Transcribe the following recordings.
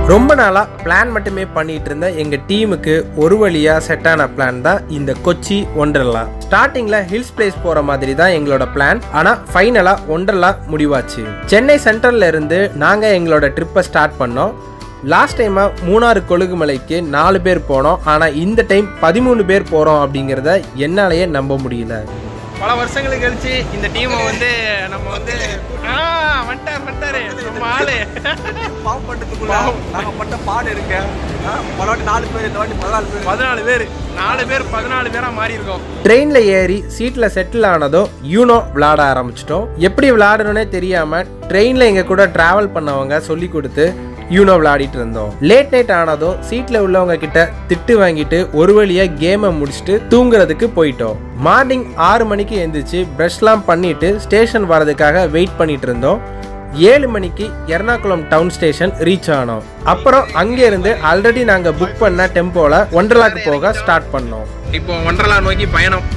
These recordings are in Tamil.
ரொம்ப நாளாக பிளான் மட்டுமே பண்ணிட்டு இருந்த எங்கள் டீமுக்கு ஒரு வழியாக செட் ஆன பிளான் தான் இந்த கொச்சி ஒண்டர்லா ஸ்டார்டிங்கில் ஹில்ஸ் பிளேஸ் போகிற மாதிரி தான் எங்களோட பிளான் ஆனால் ஃபைனலாக ஒண்டர்லா முடிவாச்சு சென்னை சென்ட்ரல்ல இருந்து நாங்கள் எங்களோட ட்ரிப்பை ஸ்டார்ட் பண்ணோம் லாஸ்ட் டைமாக மூணாறு கொழுகுமலைக்கு நாலு பேர் போனோம் ஆனால் இந்த டைம் பதிமூணு பேர் போகிறோம் அப்படிங்கிறத என்னாலேயே நம்ப முடியல பல வருஷங்களுக்கு கழிச்சு இந்த டீமை வந்து நம்ம வந்து ஆ வந்துட்டார் வந்துட்டாரு நம்ம ஆளு பாவம் பண்றதுக்குள்ள நாங்க பட்ட பாடு இருக்க பல வாட்டி நாலு பேர் இந்த வாட்டி பதினாலு பேர் பதினாலு பேர் நாலு பேர் பதினாலு பேரா மாறி இருக்கோம் ட்ரெயினில் ஏறி சீட்டில் செட்டில் ஆனதும் யூனோ விளாட ஆரம்பிச்சிட்டோம் எப்படி விளாடணும்னே தெரியாமல் ட்ரெயினில் எங்கள் கூட ட்ராவல் பண்ணவங்க சொல்லி கொடுத்து யூனோ விளையாடிட்டு இருந்தோம் லேட் நைட் ஆனதும் சீட்டில் உள்ளவங்க கிட்ட திட்டு வாங்கிட்டு ஒரு வழியாக கேமை முடிச்சுட்டு தூங்குறதுக்கு போயிட்டோம் மார்னிங் ஆறு மணிக்கு எந்திரிச்சு ப்ரஷ்லாம் பண்ணிட்டு ஸ்டேஷன் வரதுக்காக வெயிட் பண்ணிட்டு இருந்தோம் ஏழு மணிக்கு எர்ணாகுளம் டவுன் ஸ்டேஷன் ரீச் ஆனோம் அப்புறம் அங்கேருந்து ஆல்ரெடி நாங்கள் புக் பண்ண டெம்போல ஒண்டர்லாக்கு போக ஸ்டார்ட் பண்ணோம் இப்போ ஒன்றலா நோக்கி பயணம்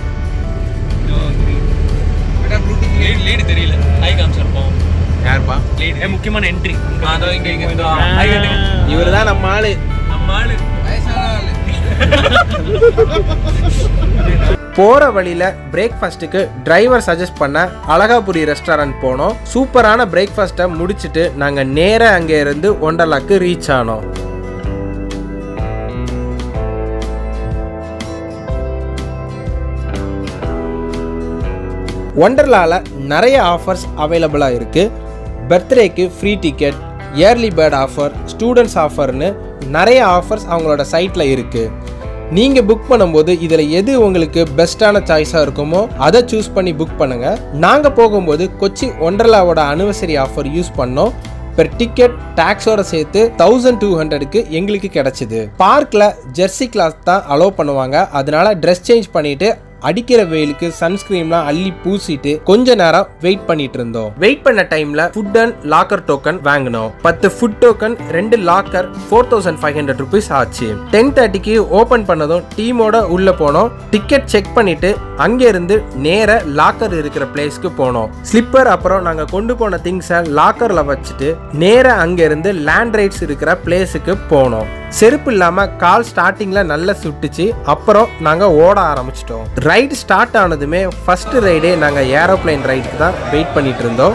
லீடு தெரியல ஹை காமிச்சிருப்போம் யாருப்பா லீடு முக்கியமான என்ட்ரி அதோ இங்க இங்க இவர் தான் நம்ம ஆளு நம்ம ஆளு போற வழியில பிரேக்ஃபாஸ்ட்டுக்கு டிரைவர் சஜஸ்ட் பண்ண அழகாபுரி ரெஸ்டாரண்ட் போனோம் சூப்பரான பிரேக்ஃபாஸ்ட்டை முடிச்சிட்டு நாங்க நேரா அங்கே இருந்து ஒண்டர்லாக்கு ரீச் ஆனோம் ஒண்டர்லால நிறைய ஆஃபர்ஸ் அவைலபிளாக இருக்கு பர்த்டேக்கு free ticket early bird offer students ஆஃபர்னு நிறைய ஆஃபர்ஸ் அவங்களோட சைட்டில் இருக்குது நீங்கள் புக் பண்ணும்போது இதில் எது உங்களுக்கு பெஸ்ட்டான சாய்ஸாக இருக்குமோ அதை சூஸ் பண்ணி புக் பண்ணுங்கள் நாங்கள் போகும்போது கொச்சி ஒண்டர்லாவோட அனிவர்சரி ஆஃபர் யூஸ் பண்ணோம் பெர் டிக்கெட் டேக்ஸோட சேர்த்து தௌசண்ட் டூ ஹண்ட்ரடுக்கு எங்களுக்கு கிடைச்சிது பார்க்கில் ஜெர்சி கிளாஸ் தான் அலோவ் பண்ணுவாங்க அதனால ட்ரெஸ் சேஞ்ச் பண்ணிட்டு அடிக்கிற வெயிலுக்கு சன்ஸ்கிரீம்லாம் அள்ளி பூசிட்டு கொஞ்ச நேரம் வெயிட் பண்ணிட்டு இருந்தோம் வெயிட் பண்ண டைம்ல ஃபுட் அண்ட் லாக்கர் டோக்கன் வாங்கினோம் பத்து ஃபுட் டோக்கன் ரெண்டு locker four thousand five hundred rupees ஆச்சு டென் தேர்ட்டிக்கு ஓபன் பண்ணதும் டீமோட உள்ள போனோம் டிக்கெட் செக் பண்ணிட்டு அங்க இருந்து நேர லாக்கர் இருக்கிற பிளேஸ்க்கு போனோம் ஸ்லிப்பர் அப்புறம் நாங்க கொண்டு போன திங்ஸை லாக்கர்ல வச்சுட்டு நேர அங்க இருந்து லேண்ட் ரைட்ஸ் இருக்கிற பிளேஸுக்கு போனோம் செருப்பு இல்லாம கால் ஸ்டார்டிங்ல நல்லா சுட்டுச்சு அப்புறம் நாங்க ஓட ஆரம்பிச்சிட்டோம் ரைடு ஸ்டார்ட் ஆனதுமே ஃபர்ஸ்ட் ரைடே நாங்க ஏரோப்ளைன் ரைடுக்கு தான் வெயிட் பண்ணிட்டு இருந்தோம்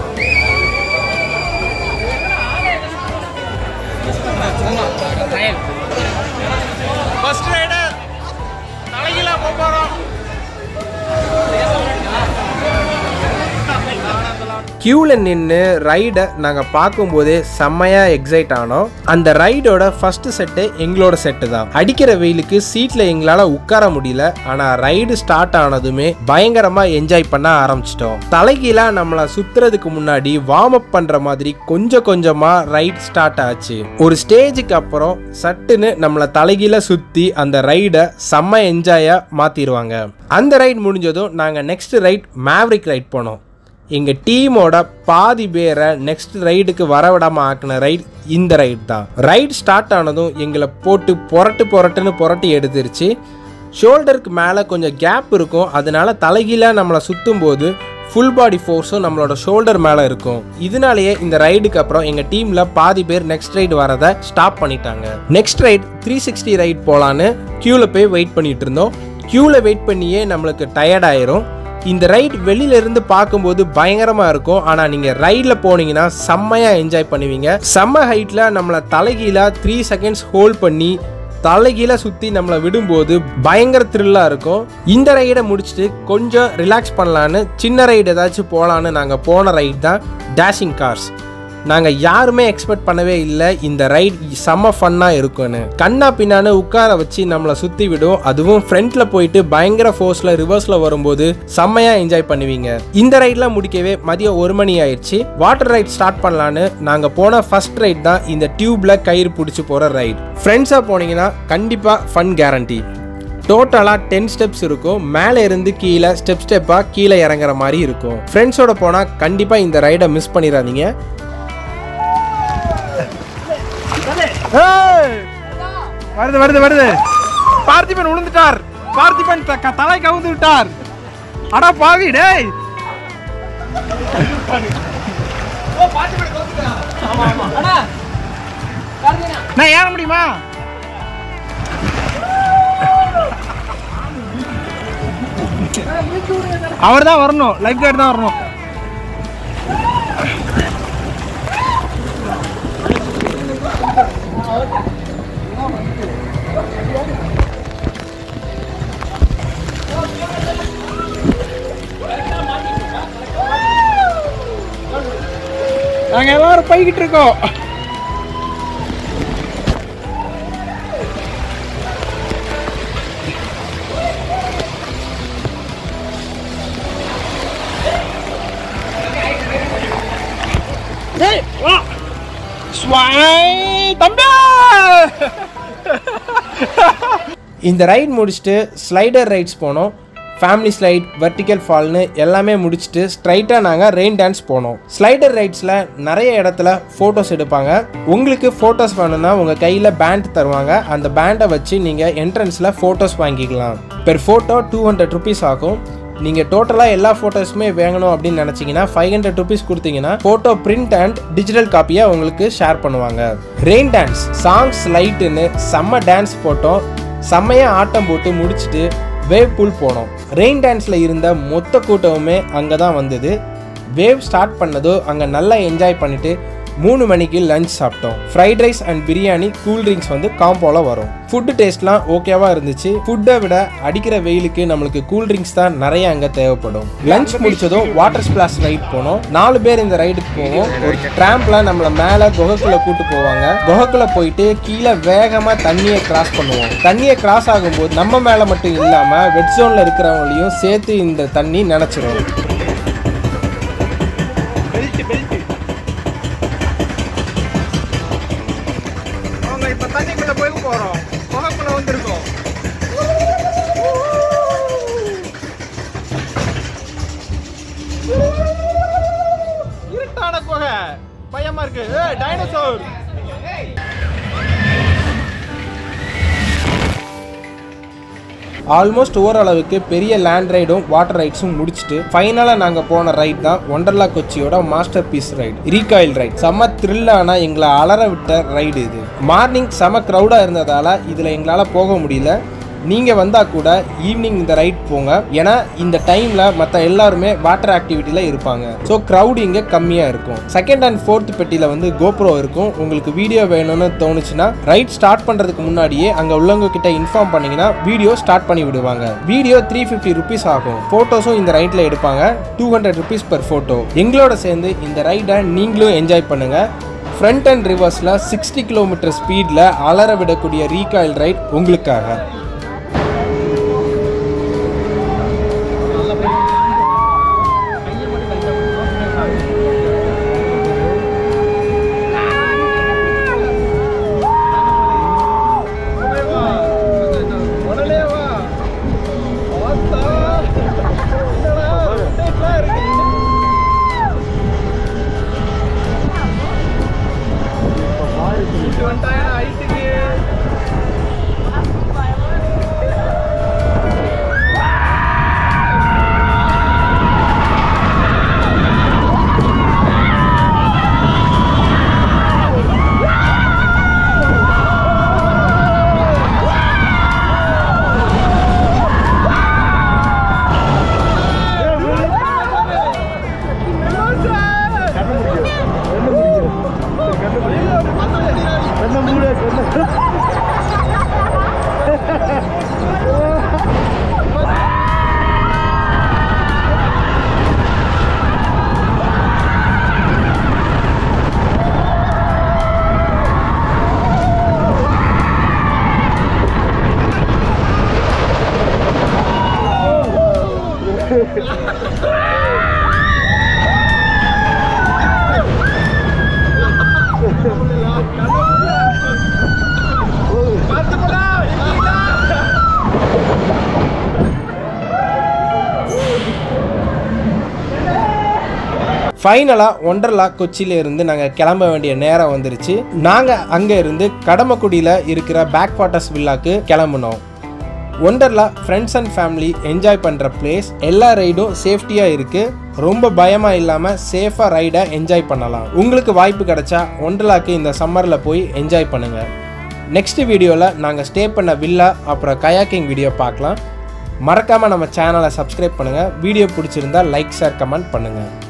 ஃபர்ஸ்ட் ரைடர் தலைகீழா போக போறோம் கியூல நின்று ரைடை நாங்கள் பார்க்கும்போதே செம்மையா எக்ஸைட் ஆனோம் அந்த ரைடோட ஃபர்ஸ்ட் செட்டு எங்களோட செட்டு தான் அடிக்கிற வெயிலுக்கு சீட்ல எங்களால உட்கார முடியல ஆனா ரைடு ஸ்டார்ட் ஆனதுமே பயங்கரமா என்ஜாய் பண்ண ஆரம்பிச்சிட்டோம் தலைகீழா நம்மள சுத்துறதுக்கு முன்னாடி வார்ம் அப் பண்ற மாதிரி கொஞ்சம் கொஞ்சமா ரைட் ஸ்டார்ட் ஆச்சு ஒரு ஸ்டேஜுக்கு அப்புறம் சட்டுன்னு நம்மள தலைகீழ சுத்தி அந்த ரைடை செம்ம என்ஜாயா மாத்திடுவாங்க அந்த ரைட் முடிஞ்சதும் நாங்க நெக்ஸ்ட் ரைட் மேவரிக் ரைட் போனோம் எங்கள் டீமோட பாதி பேரை நெக்ஸ்ட் ரைடுக்கு வரவிடாமல் ஆக்கின ரைட் இந்த ரைட் தான் ரைட் ஸ்டார்ட் ஆனதும் எங்களை போட்டு புரட்டு புரட்டுன்னு புரட்டி எடுத்துருச்சு ஷோல்டருக்கு மேலே கொஞ்சம் கேப் இருக்கும் அதனால தலைகீழாக நம்மளை சுற்றும் போது ஃபுல் பாடி ஃபோர்ஸும் நம்மளோட ஷோல்டர் மேலே இருக்கும் இதனாலேயே இந்த ரைடுக்கு அப்புறம் எங்கள் டீமில் பாதி பேர் நெக்ஸ்ட் ரைடு வரதை ஸ்டாப் பண்ணிட்டாங்க next ride three sixty ride போகலான்னு க்யூவில் போய் வெயிட் பண்ணிட்டு இருந்தோம் க்யூவில் வெயிட் பண்ணியே நம்மளுக்கு டயர்ட் ஆயிரும் இந்த ரைட் வெளியில இருந்து பார்க்கும்போது பயங்கரமா இருக்கும் ஆனா நீங்க ரைட்ல போனீங்கன்னா செம்மையா என்ஜாய் பண்ணுவீங்க செம்ம ஹைட்ல நம்மளை தலைகீழா த்ரீ செகண்ட்ஸ் ஹோல்ட் பண்ணி தலைகீழ சுத்தி நம்மளை விடும்போது பயங்கர த்ரில்லா இருக்கும் இந்த ரைடை முடிச்சுட்டு கொஞ்சம் ரிலாக்ஸ் பண்ணலான்னு சின்ன ரைடு ஏதாச்சும் போகலான்னு நாங்கள் போன ரைட் தான் டேஷிங் கார்ஸ் நாங்கள் யாருமே எக்ஸ்பெக்ட் பண்ணவே இல்லை இந்த ரைட் செம்ம ஃபன்னாக இருக்கும்னு கண்ணா பின்னான்னு உட்கார வச்சு நம்மளை சுற்றி விடும் அதுவும் ஃப்ரண்ட்ல போயிட்டு பயங்கர ஃபோர்ஸில் ரிவர்ஸில் வரும்போது செம்மையாக என்ஜாய் பண்ணுவீங்க இந்த ரைட்லாம் முடிக்கவே மதியம் ஒரு மணி ஆயிடுச்சு வாட்டர் ரைட் ஸ்டார்ட் பண்ணலான்னு நாங்கள் போன ஃபர்ஸ்ட் ரைட் தான் இந்த டியூப்ல கயிறு பிடிச்சி போகிற ரைட் ஃப்ரெண்ட்ஸாக போனீங்கன்னா கண்டிப்பாக ஃபன் கேரண்டி டோட்டலாக டென் ஸ்டெப்ஸ் இருக்கும் மேலே இருந்து கீழே ஸ்டெப் ஸ்டெப்பாக கீழே இறங்குற மாதிரி இருக்கும் ஃப்ரெண்ட்ஸோட போனால் கண்டிப்பாக இந்த ரைடை மிஸ் பண்ணிடாதீங்க வருது வருது வருது பார்த்திபன் விழுந்துட்டார் பார்த்திபன் த- க- தலை கவுந்து விட்டார் அடா பாவி டேய் நான் ஏற முடியுமா அவர் தான் வரணும் லைஃப் கார்டு தான் வரணும் நாங்க எல்லாரும் போய்கிட்டு இருக்கோம் டேய் வா ஸ்வாய் தம்பி இந்த ரைட் முடிச்சுட்டு ஸ்லைடர் ரைட்ஸ் போனோம் ஃபேமிலி ஸ்லைட் வெர்டிக்கல் ஃபால்னு எல்லாமே முடிச்சுட்டு ஸ்ட்ரைட்டாக நாங்கள் ரெயின் டான்ஸ் போனோம் ஸ்லைடர் ரைட்ஸில் நிறைய இடத்துல ஃபோட்டோஸ் எடுப்பாங்க உங்களுக்கு ஃபோட்டோஸ் வேணும்னா உங்கள் கையில் பேண்ட் தருவாங்க அந்த பேண்டை வச்சு நீங்கள் என்ட்ரன்ஸில் ஃபோட்டோஸ் வாங்கிக்கலாம் per photo two hundred rupees ஆகும் நீங்கள் டோட்டலாக எல்லா ஃபோட்டோஸுமே வேணும் அப்படின்னு நினச்சிங்கன்னா ஃபைவ் ஹண்ட்ரட் ருபீஸ் கொடுத்தீங்கன்னா ஃபோட்டோ பிரிண்ட் அண்ட் டிஜிட்டல் காப்பியை உங்களுக்கு ஷேர் பண்ணுவாங்க ரெயின் டான்ஸ் சாங்ஸ் லைட்டுன்னு செம்ம டான்ஸ் போட்டோம் செம்மையாக ஆட்டம் போட்டு முடிச்சுட்டு வேவ் பூல் போனோம் ரெயின் டான்ஸில் இருந்த மொத்த கூட்டமுமே அங்கே தான் வந்தது வேவ் ஸ்டார்ட் பண்ணதோ அங்கே நல்லா என்ஜாய் பண்ணிட்டு மூணு மணிக்கு லஞ்ச் சாப்பிட்டோம் fried rice and biryani cool drinks வந்து காம்போல வரும் ஃபுட்டு டேஸ்ட்லாம் ஓகேவா இருந்துச்சு ஃபுட்டை விட அடிக்கிற வெயிலுக்கு நம்மளுக்கு கூல் ட்ரிங்க்ஸ் தான் நிறைய அங்கே தேவைப்படும் லஞ்ச் முடிச்சதும் வாட்டர் ஸ்பிளாஷ் ரைட் போனோம் நாலு பேர் இந்த ரைடுக்கு போவோம் ஒரு ட்ராம்ப்ல நம்மள மேலே குகைக்குள்ள கூட்டு போவாங்க குகைக்குள்ள போயிட்டு கீழே வேகமா தண்ணியை கிராஸ் பண்ணுவோம் தண்ணியை கிராஸ் ஆகும்போது நம்ம மேலே மட்டும் இல்லாம வெட் ஜோன்ல இருக்கிறவங்களையும் சேர்த்து இந்த தண்ணி நினைச்சிரும் பெல்ட் பெல்ட் அவங்க இப்ப தண்ணிக்குள்ள போய் போறோம் குகைக்குள்ள வந்திருக்கோம் இருட்டான குகை பயமா இருக்கு டைனோசர் ஆல்மோஸ்ட் ஓரளவுக்கு பெரிய லேண்ட் ரைடும் வாட்டர் ரைட்ஸும் முடிச்சுட்டு ஃபைனலாக நாங்கள் போன ரைட் தான் ஒண்டர்லா கொச்சியோட masterpiece ride recoil ride செம்ம த்ரில்லான எங்களை அலற விட்ட ரைடு இது மார்னிங் செம க்ரௌடாக இருந்ததால் இதில் எங்களால் போக முடியல நீங்கள் வந்தால் கூட ஈவினிங் இந்த ரைட் போங்க ஏன்னா இந்த டைமில் மற்ற எல்லாருமே வாட்டர் ஆக்டிவிட்டியில் இருப்பாங்க ஸோ க்ரௌட் இங்கே கம்மியாக இருக்கும் செகண்ட் அண்ட் ஃபோர்த் பெட்டியில் வந்து கோப்ரோ இருக்கும் உங்களுக்கு வீடியோ வேணும்னு தோணுச்சுன்னா ரைட் ஸ்டார்ட் பண்ணுறதுக்கு முன்னாடியே அங்கே உள்ளவங்க கிட்ட இன்ஃபார்ம் பண்ணீங்கன்னா வீடியோ ஸ்டார்ட் பண்ணி விடுவாங்க வீடியோ த்ரீ ஃபிஃப்டி ருபீஸ் ஆகும் ஃபோட்டோஸும் இந்த ரைட்டில் எடுப்பாங்க two hundred rupees per photo எங்களோட சேர்ந்து இந்த ரைடை நீங்களும் என்ஜாய் பண்ணுங்கள் ஃப்ரண்ட் அண்ட் ரிவர்ஸில் சிக்ஸ்டி கிலோமீட்டர் ஸ்பீடில் அலற விடக்கூடிய ரீகாயில் ரைட் உங்களுக்காக உடனே வா ஆத்தா என்னடா update-லாம் இருக்கு இட்டு வந்துட்டாயா ஹைட்டுக்கு ஃபைனலாக ஒண்டர்லா கொச்சியில இருந்து நாங்கள் கிளம்ப வேண்டிய நேரம் வந்துருச்சு நாங்கள் அங்கே இருந்து கடமக்குடியில் இருக்கிற பேக் வாட்டர்ஸ் வில்லாக்கு கிளம்புனோம் Wonderla friends and family enjoy பண்ணுற பிளேஸ் எல்லா ரைடும் சேஃப்டியாக இருக்குது ரொம்ப பயமாக இல்லாமல் சேஃபாக ரைடை என்ஜாய் பண்ணலாம் உங்களுக்கு வாய்ப்பு கிடைச்சா ஒண்டர்லாக்கு இந்த சம்மரில் போய் என்ஜாய் பண்ணுங்கள் நெக்ஸ்ட் வீடியோவில் நாங்கள் ஸ்டே பண்ண வில்லா அப்புறம் கயாக்கிங் வீடியோ பார்க்கலாம் மறக்காமல் நம்ம சேனலை சப்ஸ்கிரைப் பண்ணுங்கள் வீடியோ பிடிச்சிருந்தா லைக் ஷேர் கமெண்ட் பண்ணுங்கள்